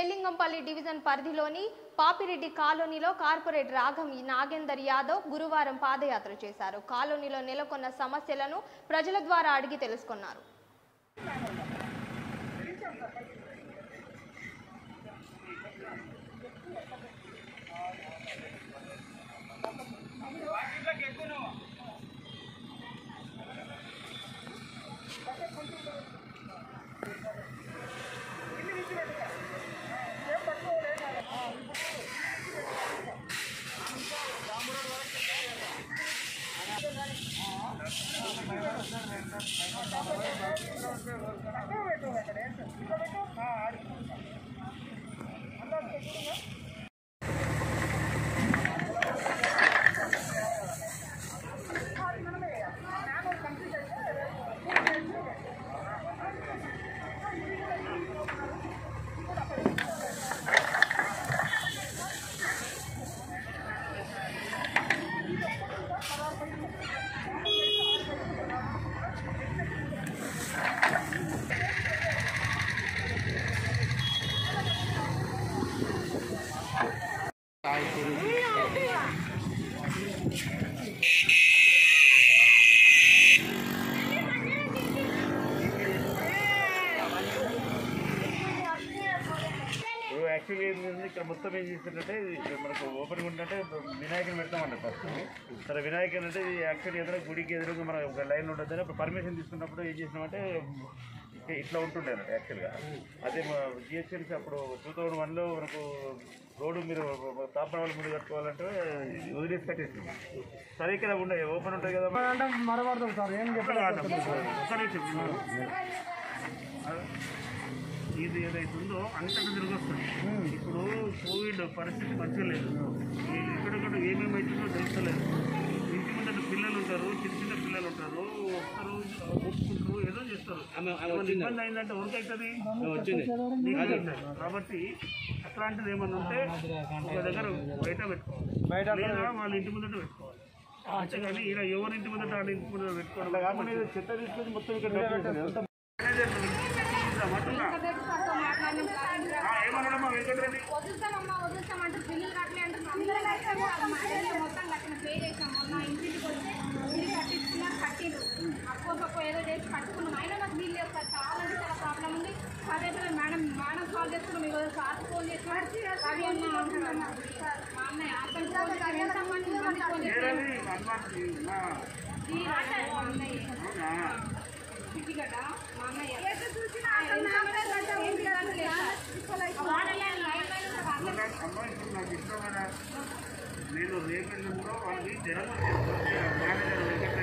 షేలింగంపల్లి division పరిధిలోని పాపిరెడ్డి కాలనీలో corporate రాగం నాగేందర్ యాదవ్ గురువారం పాదయాత్ర చేశారు కాలనీలో నెలకొన్న సమస్యలను ప్రజల ద్వారా అడిగి తెలుసుకున్నారు ఇప్పుడు యాక్చువల్లీ ఏంటంటే ఇక్కడ మొత్తం ఏం చేస్తుందంటే ఇది మనకు ఓపెన్ ఉంటే వినాయకుని పెడతామంట ఫస్ట్ సరే వినాయకుని అంటే ఇది యాక్చువల్లీ ఎదురు గుడికి ఎదురుగా మనం ఒక లైన్ ఉంటుంది అప్పుడు పర్మిషన్ తీసుకున్నప్పుడు ఏం చేసినామంటే ఇట్లా- ఇట్లా ఉంటుండే అన్నట్టు యాక్చువల్గా అదే జిహెచ్ఎంసీ అప్పుడు టూ థౌజండ్ వన్లో మనకు రోడ్డు మీరు తాపరాల ముందు కట్టుకోవాలంటే వదిలేసి కట్టేసింది సరే ఇక్కడ ఉండే ఓపెన్ ఉంటుంది కదా అంటే మరవడతాం సార్ ఏం చెప్పలేదు ఒక్క నిమిషం. ఇది ఏదైతే ఉందో అంతటా తిరిగి వస్తుంది ఇప్పుడు కోవిడ్ పరిస్థితి మంచిగా లేదు ఈ ఎక్కడెక్కడ ఏమేమి అవుతుందో తెలుస్తలేదు ఇంటి ముందర పిల్లలు ఉంటారు చిన్న చిన్న పిల్లలు ఉంటారు వస్తారు ముట్టుకుంటారు ఏదో చేస్తారు ఏమైనా ఇబ్బంది అయిందంటే ఎవరికి అవుతుంది నీకు అవుతుంది. కాబట్టి అట్లాంటిది ఏమన్నా ఉంటే ఒక దగ్గర బయట పెట్టుకోవాలి బయట లేదా వాళ్ళ ఇంటి ముందట పెట్టుకోవాలి అంతేగాని ఇలా ఎవరి ఇంటి ముందట వాళ్ళ ఇంటి ముందట పెట్టుకోవాలి కాకుండా చెత్త తీసుకొని మొత్తం ఇక్కడ పెట్టేసి ఏమన్నాడమ్మా వెంకటరెడ్డి వదులుతామమ్మా వదులుతామంటే బిల్లులు కట్టలే అంటే అందరం కట్టాము అది మా ఏరియా మొత్తం కట్టిన పే చేసాం మొన్న ఇంటికి వస్తే బిల్లు కట్టించుకున్నారు కట్టిండ్రు అప్పో పప్పు ఏదో చేసి కట్టుకున్నాం అయినా నాకు బిల్లు లేదు సార్ చాలా అంటే చాలా ప్రాబ్లం ఉంది అదే సార్ మేడం మేడం కాల్ చేసుకున్నాం ఇవాళ సార్ ఫోన్ చేసి అవి అన్న అంటున్నాం మా అన్నయ్య అతను ఫోన్ చేసి ఎంతమంది మంది ఫోన్ చేసి ఏరని హనుమాన్కి, ఆ, ఈ ఆట మా అన్నయ్య అవునా? సిద్దిగడ్డ మా అన్నయ్య వాడలే లైన్ లైన్ అమ్మ, ఇప్పుడు నాకు ఇష్టమైన నేను రేపెళ్ళినప్పుడు వాళ్ళకి జనం వచ్చేస్తుంది మేనేజర్ వెంకటరెడ్డి